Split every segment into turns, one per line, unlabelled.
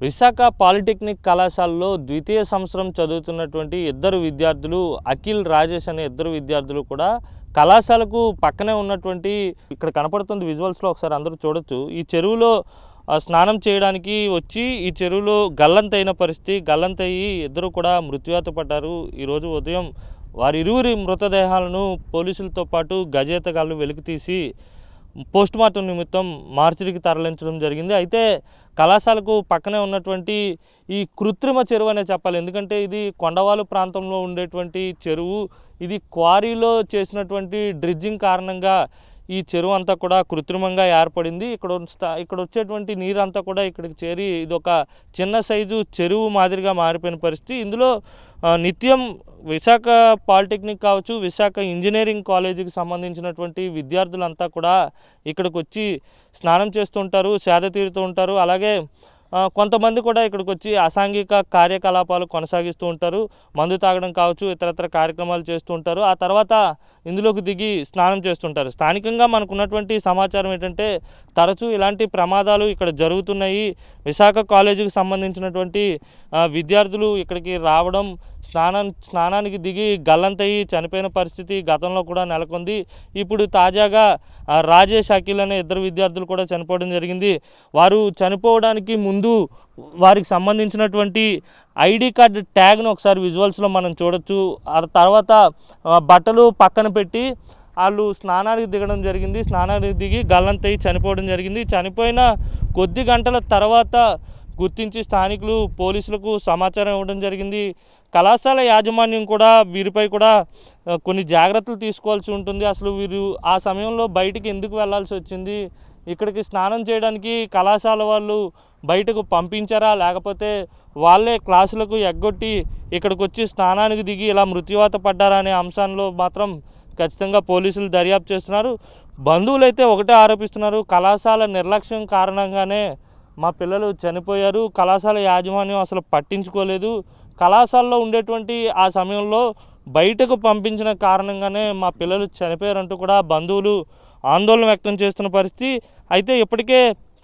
Visakha polytechnic కళాశాలలో ద్వితీయ సంవత్సరం చదువుతున్నటువంటి ఇద్దరు విద్యార్థులు అఖిల్ రాజేష్ అనే ఇద్దరు విద్యార్థులు కూడా కళాశాలకు పక్కనే ఉన్నటువంటి ఇక్కడ కనపడుతుంది విజువల్స్లో ఒకసారి అందరూ చూడొచ్చు ఈ చెరువులో ఆ, స్నానం చేయడానికి వచ్చి ఈ చెరువులో గల్లంతైన పరిస్థితి గల్లంతయ్యి ఇద్దరు కూడా మృత్యువాత పడ్డారు ఈరోజు ఉదయం వారి ఇరువురి మృతదేహాలను పోలీసులతో పాటు గజేతగాళ్ళు వెలికితీసి పోస్ట్ మార్టం నిమిత్తం మార్చిడికి తరలించడం జరిగింది అయితే కళాశాలకు పక్కనే ఉన్నటువంటి ఈ కృత్రిమ చెరువు అనే చెప్పాలి ఎందుకంటే ఇది కొండవాలు ప్రాంతంలో ఉండేటువంటి చెరువు ఇది క్వారీలో చేసినటువంటి డ్రిడ్జింగ్ కారణంగా ఈ చెరువు అంతా కూడా కృత్రిమంగా ఏర్పడింది ఇక్కడ వస్తా- ఇక్కడ వచ్చేటువంటి నీరు అంతా కూడా ఇక్కడికి చేరి ఇది ఒక చిన్న సైజు చెరువు మాదిరిగా మారిపోయిన పరిస్థితి ఇందులో ఆ, నిత్యం విశాఖ పాలిటెక్నిక్ కావచ్చు విశాఖ ఇంజనీరింగ్ కాలేజీకి సంబంధించినటువంటి విద్యార్థులంతా కూడా ఇక్కడికి వచ్చి స్నానం చేస్తుంటారు సేద తీరుతూ ఉంటారు అలాగే ఆ, కొంతమంది కూడా ఇక్కడికి వచ్చి అసాంఘిక కార్యకలాపాలు కొనసాగిస్తూ ఉంటారు మందు తాగడం కావచ్చు ఇతరత్ర కార్యక్రమాలు చేస్తూ ఉంటారు ఆ తర్వాత ఇందులోకి దిగి స్నానం చేస్తుంటారు స్థానికంగా మనకు ఉన్నటువంటి సమాచారం ఏంటంటే తరచూ ఇలాంటి ప్రమాదాలు ఇక్కడ జరుగుతున్నాయి విశాఖ కాలేజీకి సంబంధించినటువంటి ఆ, విద్యార్థులు ఇక్కడికి రావడం స్నానం స్నానానికి దిగి గల్లంతయి చనిపోయిన పరిస్థితి గతంలో కూడా నెలకొంది ఇప్పుడు తాజాగా ఆ, రాజేష్ అఖిల్ అనే ఇద్దరు విద్యార్థులు కూడా చనిపోవడం జరిగింది వారు చనిపోవడానికి ముందు వారికి సంబంధించినటువంటి ఐడి కార్డు ట్యాగ్ను ఒకసారి విజువల్స్లో మనం చూడొచ్చు ఆ తర్వాత ఆ, బట్టలు పక్కన పెట్టి వాళ్ళు స్నానానికి దిగడం జరిగింది స్నానానికి దిగి గల్లంతయి చనిపోవడం జరిగింది చనిపోయిన కొద్ది గంటల తర్వాత గుర్తించి స్థానికులు పోలీసులకు సమాచారం ఇవ్వడం జరిగింది కళాశాల యాజమాన్యం కూడా వీరిపై కూడా ఆ, కొన్ని జాగ్రత్తలు తీసుకోవాల్సి ఉంటుంది అసలు వీరు ఆ సమయంలో బయటికి ఎందుకు వెళ్ళాల్సి వచ్చింది ఇక్కడికి స్నానం చేయడానికి కళాశాల వాళ్ళు బయటకు పంపించారా లేకపోతే వాళ్ళే క్లాసులకు ఎగ్గొట్టి ఇక్కడికి వచ్చి స్నానానికి దిగి ఇలా మృత్యువాత పడ్డారా అనే అంశంలో మాత్రం ఖచ్చితంగా పోలీసులు దర్యాప్తు చేస్తున్నారు బంధువులు అయితే ఒకటే ఆరోపిస్తున్నారు కళాశాల నిర్లక్ష్యం కారణంగానే మా పిల్లలు చనిపోయారు కళాశాల యాజమాన్యం అసలు పట్టించుకోలేదు కళాశాలలో ఉండేటువంటి ఆ సమయంలో బయటకు పంపించిన కారణంగానే మా పిల్లలు చనిపోయారంటూ కూడా బంధువులు ఆందోళన వ్యక్తం చేస్తున్న పరిస్థితి అయితే ఇప్పటికే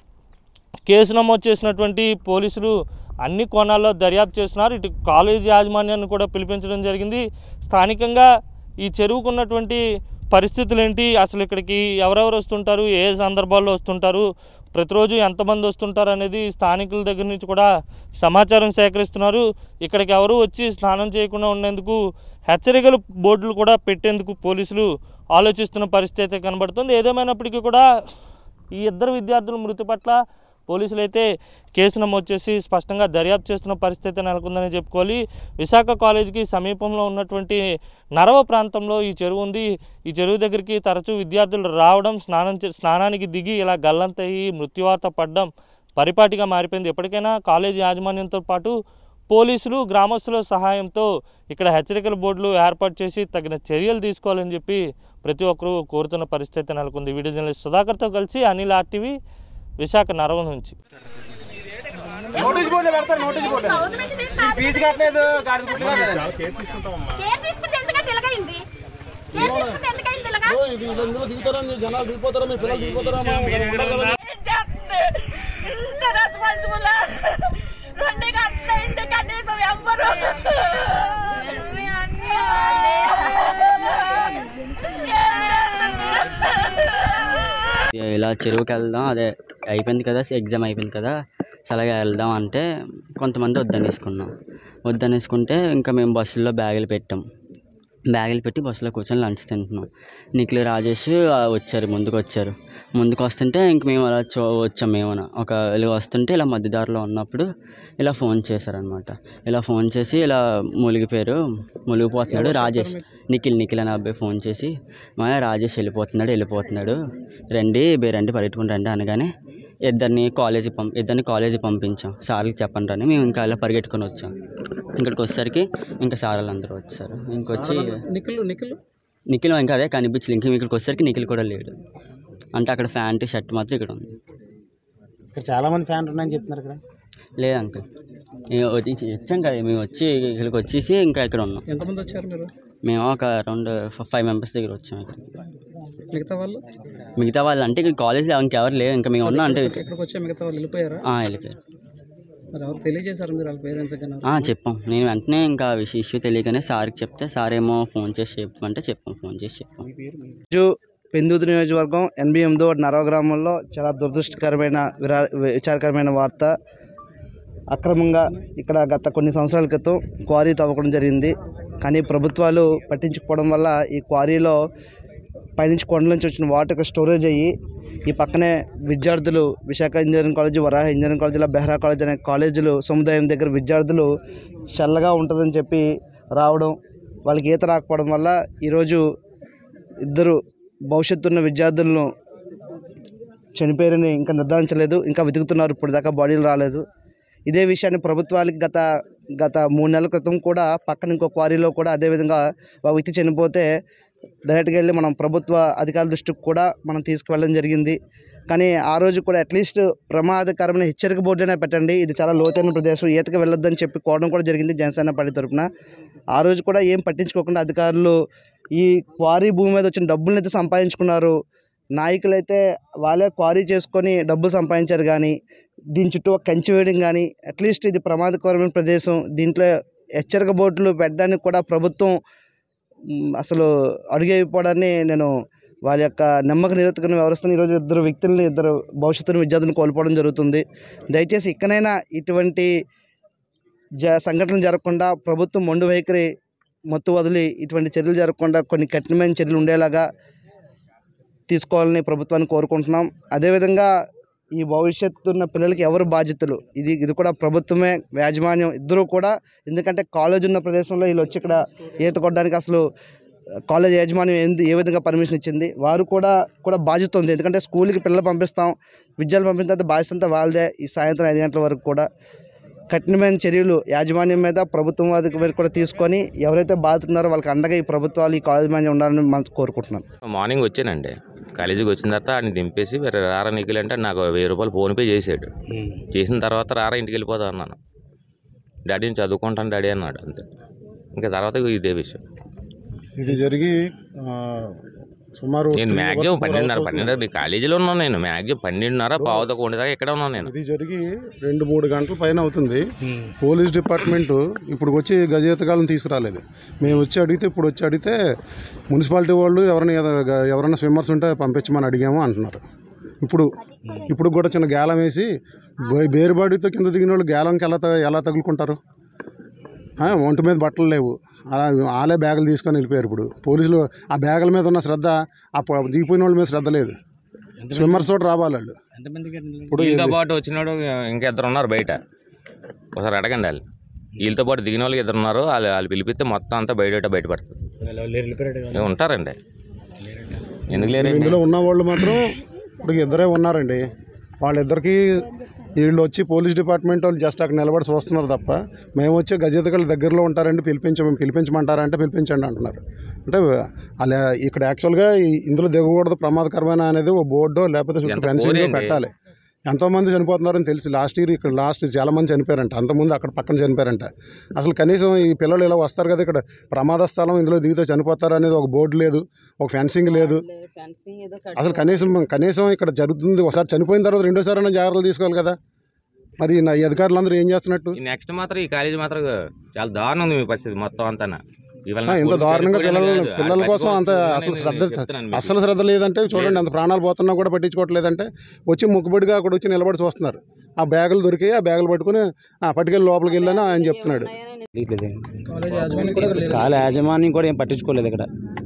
కేసు నమోదు చేసినటువంటి పోలీసులు అన్ని కోణాల్లో దర్యాప్తు చేస్తున్నారు ఇటు కాలేజ్ యాజమాన్యాన్ని కూడా పిలిపించడం జరిగింది స్థానికంగా ఈ చెరువుకున్నటువంటి పరిస్థితులు ఏంటి అసలు ఇక్కడికి ఎవరెవరు వస్తుంటారు ఏ సందర్భాల్లో వస్తుంటారు ప్రతిరోజు ఎంతమంది వస్తుంటారు అనేది స్థానికుల దగ్గర నుంచి కూడా సమాచారం సేకరిస్తున్నారు ఇక్కడికి ఎవరు వచ్చి స్నానం చేయకుండా ఉండేందుకు హెచ్చరికలు బోర్డులు కూడా పెట్టేందుకు పోలీసులు ఆలోచిస్తున్న పరిస్థితి అయితే కనబడుతుంది ఏదేమైనప్పటికీ కూడా ఈ ఇద్దరు విద్యార్థుల మృతి పట్ల పోలీసులు అయితే కేసు నమోదు చేసి స్పష్టంగా దర్యాప్తు చేస్తున్న పరిస్థితి అయితే నెలకొందని చెప్పుకోవాలి విశాఖ కాలేజీకి సమీపంలో ఉన్నటువంటి నరవ ప్రాంతంలో ఈ చెరువు ఉంది ఈ చెరువు దగ్గరికి తరచూ విద్యార్థులు రావడం స్నానం చే- స్నానానికి దిగి ఇలా గల్లంతయ్యి మృత్యువార్త పడడం పరిపాటిగా మారిపోయింది ఎప్పటికైనా కాలేజీ యాజమాన్యంతో పాటు పోలీసులు గ్రామస్తుల సహాయంతో ఇక్కడ హెచ్చరికల బోర్డులు ఏర్పాటు చేసి తగిన చర్యలు తీసుకోవాలని చెప్పి ప్రతి ఒక్కరూ కోరుతున్న పరిస్థితి నెలకొంది వీడియో జర్నలిస్ట్ సుధాకర్తో కలిసి అనిల్ ఆర్టీవీ విశాఖ నరవ నుంచి
నోటీస్ బోర్డు పెడతారు నోటీస్ బోర్డు
గవర్నమెంట్ ఇది కాదు.
ఫీజు కట్టలేదు గాడి గుట్టుగా
కేర్ తీసుకుంటే ఎందుకంటే ఇలాగైంది కేర్ తీసుకుంటే ఎందుకైంది ఇలాగా
ఇది ఇందులో దిగుతారా మీరు జనాలు దిగిపోతారా మీ పిల్లలు దిగిపోతారా మనం ఉండాలి కదా.
ఇంత రెస్పాన్సిబుల్ రెండు గంటలైంది కనీసం ఎవ్వరు
ఇలా చెరువుకి వెళ్దాం అదే అయిపోయింది కదా ఎగ్జామ్ అయిపోయింది కదా సలగా వెళ్దాం అంటే కొంతమంది వద్దనేసుకున్నాం వద్దనేసుకుంటే ఇంకా మేము బస్సుల్లో బ్యాగులు పెట్టాం బ్యాగులు పెట్టి బస్సులో కూర్చొని లంచ్ తింటున్నాం నిఖిల్ రాజేష్ ఆ, వచ్చారు ముందుకు వచ్చారు ముందుకు వస్తుంటే ఇంక మేము అలా చూ వచ్చాం మేము ఒక ఇలా వస్తుంటే ఇలా మధ్యదారిలో ఉన్నప్పుడు ఇలా ఫోన్ చేశారనమాట ఇలా ఫోన్ చేసి ఇలా మునిగిపోయారు మునిగిపోతున్నాడు రాజేష్ నిఖిల్ నిఖిల్ అనే అబ్బాయి ఫోన్ చేసి మా రాజేష్ వెళ్ళిపోతున్నాడు వెళ్ళిపోతున్నాడు రండి బే రండి పరిగెట్టుకుని రండి అనగానే ఇద్దరిని కాలేజీ పం ఇద్దరిని కాలేజీ పంపించాం సార్కి చెప్పండి రని మేము ఇంకా అలా పరిగెట్టుకొని వచ్చాం ఇక్కడికి వచ్చేసరికి ఇంకా సార్లు అందరూ వచ్చారు ఇంకొచ్చి
నిఖిల్ నిఖిల్
నిఖిల్ ఇంకా అదే కనిపించలేదు ఇంక ఇక్కడికి వచ్చేసరికి నిఖిల్ కూడా లేడు అంటే అక్కడ ప్యాంట్ షర్ట్ మాత్రం ఇక్కడ ఉంది
ఇక్కడ చాలా మంది ఫ్యాన్ ఉన్నాయని చెప్తున్నారు ఇక్కడ
లేదు అంకుల్ మేము వచ్చి వచ్చాం కదా మేము వచ్చి ఇక్కడికి వచ్చేసి ఇంకా ఇక్కడ ఉన్నాం
ఎంతమంది వచ్చారు మీరు
మేము ఒక అరౌండ్ ఫైవ్ మెంబర్స్ దగ్గర వచ్చాం ఇక్కడికి
మిగతా వాళ్ళు
మిగతా వాళ్ళు అంటే ఇక్కడ కాలేజ్లో ఇంకెవరు లేరు ఇంకా మేము ఉన్నాం అంటే
ఇక్కడికి వచ్చే మిగతా వాళ్ళు వెళ్ళిపోయారా
ఆ, వెళ్ళిపోయారు
మరి ఎవరు తెలియజేశారు మీరు వాళ్ళ పేరెంట్స్ కన్నా
ఆ, చెప్పాం నేను వెంటనే ఇంకా విషయం ఇష్యూ తెలియకనే సార్కి చెప్తే సార్ ఏమో ఫోన్ చేసి చెప్పమంటే చెప్పాం ఫోన్ చేసి చెప్పాం
రోజు పెందుతు నియోజకవర్గం ఎనభై ఎనిమిదో నరవ గ్రామంలో చాలా దురదృష్టకరమైన విరా విచారకరమైన వార్త అక్రమంగా ఇక్కడ గత కొన్ని సంవత్సరాల క్రితం క్వారీ తవ్వడం జరిగింది కానీ ప్రభుత్వాలు పట్టించుకోవడం వల్ల ఈ క్వారీలో పైనుంచి కొండల నుంచి వచ్చిన వాటర్ ఇక్కడ స్టోరేజ్ అయ్యి ఈ పక్కనే విద్యార్థులు Visakha engineering college Varaha engineering college ఇలా బెహ్రా కాలేజ్ అనే కాలేజీలు సముదాయం దగ్గర విద్యార్థులు చల్లగా ఉంటుందని చెప్పి రావడం వాళ్ళకి ఈత రాకపోవడం వల్ల ఈరోజు ఇద్దరు భవిష్యత్తు ఉన్న విద్యార్థులను చనిపోయారని ఇంకా నిర్ధారించలేదు ఇంకా వెతుకుతున్నారు ఇప్పుడు దాకా బాడీలు రాలేదు ఇదే విషయాన్ని ప్రభుత్వానికి గత గత మూడు నెలల క్రితం కూడా పక్కన ఇంకో క్వారీలో కూడా అదేవిధంగా ఒక వ్యక్తి చనిపోతే డైరెక్ట్గా వెళ్ళి మనం ప్రభుత్వ అధికారుల దృష్టికి కూడా మనం తీసుకువెళ్ళడం జరిగింది కానీ ఆ రోజు కూడా అట్లీస్ట్ ప్రమాదకరమైన హెచ్చరిక బోర్డునే పెట్టండి ఇది చాలా లోతైన ప్రదేశం ఈతకి వెళ్ళొద్దని చెప్పి కోవడం కూడా జరిగింది జనసేన పార్టీ తరపున ఆ రోజు కూడా ఏం పట్టించుకోకుండా అధికారులు ఈ క్వారీ భూమి మీద వచ్చిన డబ్బులను అయితే సంపాదించుకున్నారు నాయకులైతే వాళ్ళే క్వారీ చేసుకొని డబ్బులు సంపాదించారు కానీ దీని చుట్టూ ఒక కంచి వేయడం కానీ అట్లీస్ట్ ఇది ప్రమాదకరమైన ప్రదేశం దీంట్లో హెచ్చరిక బోర్డులు పెట్టడానికి కూడా ప్రభుత్వం మ్, అసలు అడుగైపోవడాన్ని నేను వాళ్ళ యొక్క నమ్మక నిరతకను వ్యవస్థను ఈరోజు ఇద్దరు వ్యక్తుల్ని ఇద్దరు భవిష్యత్తును విద్యార్థులను కోల్పోవడం జరుగుతుంది దయచేసి ఇకనైనా ఇటువంటి జ సంఘటనలు జరగకుండా ప్రభుత్వం మొండు వైఖరి మత్తు వదిలి ఇటువంటి చర్యలు జరగకుండా కొన్ని కఠినమైన చర్యలు ఉండేలాగా తీసుకోవాలని ప్రభుత్వాన్ని కోరుకుంటున్నాం అదేవిధంగా ఈ భవిష్యత్తు ఉన్న పిల్లలకి ఎవరు బాధ్యతలు ఇది ఇది కూడా ప్రభుత్వమే యాజమాన్యం ఇద్దరు కూడా ఎందుకంటే కాలేజ్ ఉన్న ప్రదేశంలో వీళ్ళు వచ్చి ఇక్కడ ఈత కొట్టడానికి అసలు కాలేజ్ యాజమాన్యం ఏంది ఏ విధంగా పర్మిషన్ ఇచ్చింది వారు కూడా కూడా బాధ్యత ఉంది ఎందుకంటే స్కూల్కి పిల్లలు పంపిస్తాం విద్యలు పంపిన తర్వాత బాధ్యత అంతా వాళ్ళదే ఈ సాయంత్రం ఐదు గంటల వరకు కూడా కఠినమైన చర్యలు యాజమాన్యం మీద ప్రభుత్వం వారి మీద కూడా తీసుకొని ఎవరైతే బాధితున్నారో వాళ్ళకి అండగా ఈ ప్రభుత్వాలు ఈ యాజమాన్యం ఉండాలని మనం కోరుకుంటున్నాం
మార్నింగ్ వచ్చానండి కాలేజీకి వచ్చిన తర్వాత ఆయన దింపేసి "వేరే రారా నీకు అంటే నాకు వెయ్యి రూపాయలు ఫోన్పే చేసాడు చేసిన తర్వాత రారా ఇంటికి వెళ్ళిపోతా అన్నాను డాడీ నేను చదువుకుంటాను డాడీ అన్నాడు అంతే ఇంకా తర్వాత ఇదే విషయం
ఇది జరిగి ఆ, సుమారు
నేను
three
మ్యాక్సిమం
hours, four
పన్నెండున్నర
hours
పన్నెండు
అవుతుంది.
కాలేజీలో ఉన్నాను నేను మ్యాక్సిమం పన్నెండున్నర పావుతో దాకా ఎక్కడ ఉన్నాను నేను
ఇది జరిగి రెండు మూడు గంటల పైన అవుతుంది పోలీస్ డిపార్ట్మెంట్ ఇప్పుడు వచ్చి గజేతగాళ్ళని తీసుకురాలేదు మేము వచ్చి అడిగితే ఇప్పుడు వచ్చి అడిగితే మున్సిపాలిటీ వాళ్ళు ఎవరైనా ఏదో- ఎవరైనా స్విమ్మర్స్ ఉంటే పంపించమని అడిగాము అంటున్నారు ఇప్పుడు ఇప్పుడు కూడా చిన్న గేలం వేసి బే- బేరుబాడితో కింద దిగిన వాళ్ళు గేలంకి ఎలా త- ఎలా తగులుకుంటారు ఆ, ఒంటి మీద బట్టలు లేవు అలా వాళ్ళే బ్యాగులు తీసుకొని వెళ్ళిపోయారు ఇప్పుడు పోలీసులు ఆ బ్యాగుల మీద ఉన్న శ్రద్ధ ఆ ప- దిగిపోయిన వాళ్ళ మీద శ్రద్ధ లేదు స్విమ్మర్స్ తోటి రావాలి వాళ్ళు ఇప్పుడు
వీళ్ళతో
ఇది-
పాటు వచ్చినాడు ఇంకా ఇద్దరు ఉన్నారు బయట ఒకసారి అడగండి వాళ్ళు వీళ్ళతో పాటు దిగిన వాళ్ళు ఇద్దరు ఉన్నారు వాళ్ళు వాళ్ళు పిలిపిస్తే మొత్తం అంతా బయట బయటపడుతుంది ఏ, ఉంటారండి ఎందుకు లేరండి
ఇందులో ఉన్న వాళ్ళు మాత్రం ఇప్పుడు ఇద్దరే ఉన్నారండి వాళ్ళిద్దరికి వీళ్ళు వచ్చి పోలీస్ డిపార్ట్మెంట్ వాళ్ళు జస్ట్ అక్కడ నిలబడి చూస్తున్నారు తప్ప మేము వచ్చి గజెతగల దగ్గరలో ఉంటారండి పిలిపించ పిలిపించమంటారా అంటే పిలిపించండి అంటున్నారు అంటే అలా ఇక్కడ యాక్చువల్గా ఈ- ఇందులో దిగకూడదు ప్రమాదకరమైన అనేది ఓ బోర్డో లేకపోతే చుట్టూ
ఎంత
ఫెన్సింగ్
కోరేయండి.
పెట్టాలి ఎంతోమంది చనిపోతున్నారని తెలిసి లాస్ట్ ఇయర్ ఇక్కడ లాస్ట్ చాలా మంది చనిపోయారంట అంతకుముందు అక్కడ పక్కన చనిపోయారంట అసలు కనీసం ఈ పిల్లలు ఇలా వస్తారు కదా ఇక్కడ ప్రమాద స్థలం ఇందులో దిగితే చనిపోతారు అనేది ఒక బోర్డు లేదు ఒక ఫెన్సింగ్ లేదు అసలు కనీసం కనీసం ఇక్కడ జరుగుతుంది ఒకసారి చనిపోయిన తర్వాత రెండోసారి అయినా జాగ్రత్తలు తీసుకోవాలి కదా మరి నా ఈ అధికారులందరూ ఏం చేస్తున్నట్టు
ఈ నెక్స్ట్ మాత్రం ఈ కాలేజీ మాత్రం చాలా దారుణం ఉంది మీ పరిస్థితి మొత్తం అంతా ఇవాళ
ఆ,
నాకు
ఇంత
పోలీసు
దారుణంగా
స్టేషన్ కూడా
పిల్లలు
లేదు.
పిల్లల
వాళ్ళు
కోసం అంత
పట్టుకోవాలి.
అసలు
నేను
శ్రద్ధ
చెప్తున్నాను మీకు.
అసలు శ్రద్ధ లేదంటే చూడండి అంత ప్రాణాలు పోతున్నా కూడా పట్టించుకోవట్లేదంటే వచ్చి ముక్కుబడిగా అక్కడ వచ్చి నిలబడి చూస్తున్నారు ఆ బ్యాగులు దొరికాయి ఆ బ్యాగులు పట్టుకుని ఆ పట్టుకెళ్ళి లోపలికి వెళ్ళని ఆయన చెప్తున్నాడు
కాలేజ్ యాజమాన్యం కూడా ఇక్కడ లేరు.
కాల యాజమాన్యం కూడా ఏం పట్టించుకోలేదు ఇక్కడ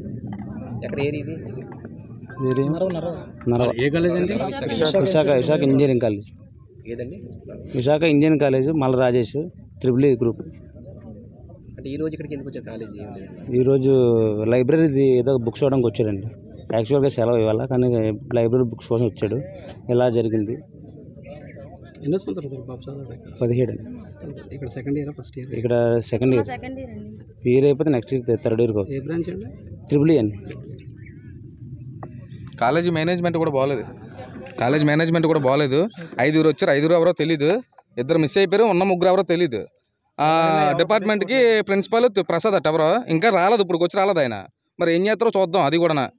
ఎక్కడ ఏరి ఇది
ఇది
నరవ నరవ
నరవ
ఏ కాలేజ్ అండి
విశాఖ విశాఖ ఇంజనీరింగ్ కాలేజ్
ఏదండి
విశాఖ ఇంజనీరింగ్ కాలేజ్ మల్ల రాజేష్ త్రిబుల్ ఈ గ్రూప్
అంటే ఈ రోజు ఇక్కడికి ఎందుకు వచ్చారు కాలేజ్ ఏం లేదు
ఈరోజు లైబ్రరీది ఏదో బుక్స్ చూడడానికి వచ్చాడండి యాక్చువల్గా సెలవు ఇవాళ కానీ లైబ్రరీ బుక్స్ కోసం వచ్చాడు ఇలా జరిగింది
ఎన్నో సంవత్సరాలు అవుతుంది బాబు చదవడానికి
పదిహేడు అండి
ఇక్కడ సెకండ్ ఇయర్ ఫస్ట్ ఇయర్
ఇక్కడ సెకండ్ ఇయర్
సెకండ్ ఇయర్ అండి
ఇయర్ అయిపోతే నెక్స్ట్ ఇయర్ థర్డ్ ఇయర్కి అవుతుంది
ఏ బ్రాంచ్ అండి
త్రిబుల్ ఈ అండి
కాలేజీ మేనేజ్మెంట్ కూడా బాగలేదు కాలేజ్ మేనేజ్మెంట్ కూడా బాగలేదు ఐదుగురు వచ్చారు ఐదుగురు ఎవరో తెలీదు ఇద్దరు మిస్ అయిపోయారు ఉన్న ముగ్గురు ఎవరో తెలీదు ఆ డిపార్ట్మెంట్కి ప్రిన్సిపాల్ ప్రసాద్ అట్ట ఎవరో ఇంకా రాలేదు ఇప్పుడు వచ్చి రాలేదు ఆయన మరి ఏం చేస్తారో చూద్దాం అది కూడా